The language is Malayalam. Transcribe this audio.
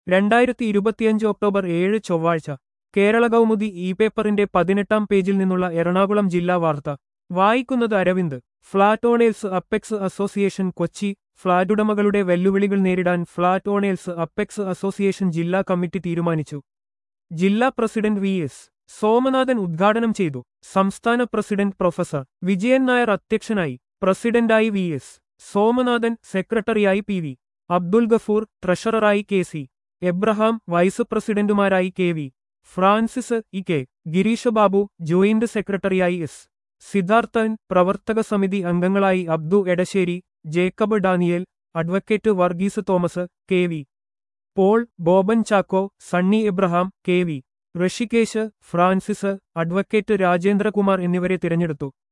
രണ്ടായിരത്തി ഇരുപത്തിയഞ്ച് ഒക്ടോബർ ഏഴ് ചൊവ്വാഴ്ച കേരള കൗമുദി ഇ പേപ്പറിന്റെ പതിനെട്ടാം പേജിൽ നിന്നുള്ള എറണാകുളം ജില്ലാ വാർത്ത വായിക്കുന്നത് Aravind flat owners apex association Kochi flat ഉടമകളുടെ വെല്ലുവിളികൾ നേരിടാൻ ഫ്ളാറ്റ് ഓണേഴ്സ് അപ്പെക്സ് അസോസിയേഷൻ ജില്ലാ കമ്മിറ്റി തീരുമാനിച്ചു ജില്ലാ പ്രസിഡന്റ് വി എസ് സോമനാഥൻ ഉദ്ഘാടനം ചെയ്തു സംസ്ഥാന പ്രസിഡന്റ് പ്രൊഫസർ വിജയൻ നായർ അധ്യക്ഷനായി പ്രസിഡന്റായി വി എസ് സോമനാഥൻ സെക്രട്ടറിയായി പി വി അബ്ദുൽ ഗഫൂർ ട്രഷററായി കെ സി എബ്രഹാം വൈസ് പ്രസിഡന്റുമാരായി K V Francis E K Gireesh Babu joint സെക്രട്ടറിയായി എസ് സിദ്ധാർത്ഥൻ പ്രവർത്തക സമിതി അംഗങ്ങളായി Abdu Edassery Jacob Daniel advocate Varghese Thomas K V Paul Boban Chacko Sunny Abraham K V Rishikesh Francis advocate Rajendrakumar എന്നിവരെ തിരഞ്ഞെടുത്തു